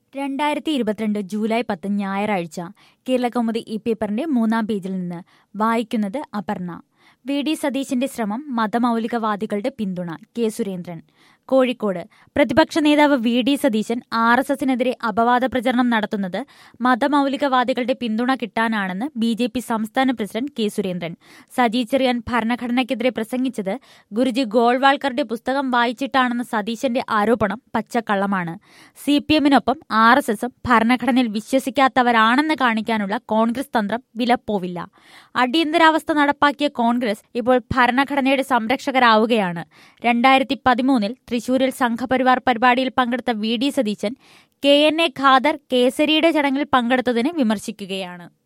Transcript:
രണ്ടായിരത്തി ഇരുപത്തിരണ്ട് ജൂലൈ പത്ത് ഞായറാഴ്ച കേരളകൗമുദി ഈ പേപ്പറിന്റെ മൂന്നാം പേജിൽ നിന്ന് വായിക്കുന്നത് അപർണ വി ഡി സതീശിന്റെ ശ്രമം മതമൗലികവാദികളുടെ പിന്തുണ കെ സുരേന്ദ്രൻ കോഴിക്കോട് പ്രതിപക്ഷ നേതാവ് V D Satheesan R S എസിനെതിരെ അപവാദ പ്രചരണം നടത്തുന്നത് മതമൗലികവാദികളുടെ പിന്തുണ കിട്ടാനാണെന്ന് ബി ജെ പി സംസ്ഥാന പ്രസിഡന്റ് കെ സുരേന്ദ്രൻ സജി ചെറിയാൻ ഭരണഘടനയ്ക്കെതിരെ പ്രസംഗിച്ചത് ഗുരുജി ഗോൾവാൾക്കറുടെ പുസ്തകം വായിച്ചിട്ടാണെന്ന സതീശന്റെ ആരോപണം പച്ചക്കള്ളമാണ് സി പി എമ്മിനൊപ്പം ആർ എസ് എസും ഭരണഘടനയിൽ വിശ്വസിക്കാത്തവരാണെന്ന് കാണിക്കാനുള്ള കോൺഗ്രസ് തന്ത്രം വിലപ്പോവില്ല അടിയന്തരാവസ്ഥ നടപ്പാക്കിയ കോൺഗ്രസ് ഇപ്പോൾ ഭരണഘടനയുടെ സംരക്ഷകരാവുകയാണ് രണ്ടായിരത്തി പതിമൂന്നിൽ തൃശൂരിൽ സംഘപരിവാർ പരിപാടിയിൽ പങ്കെടുത്ത V D Satheesan K N A Khader കേസരിയുടെ ചടങ്ങിൽ പങ്കെടുത്തതിനെ വിമർശിക്കുകയാണ്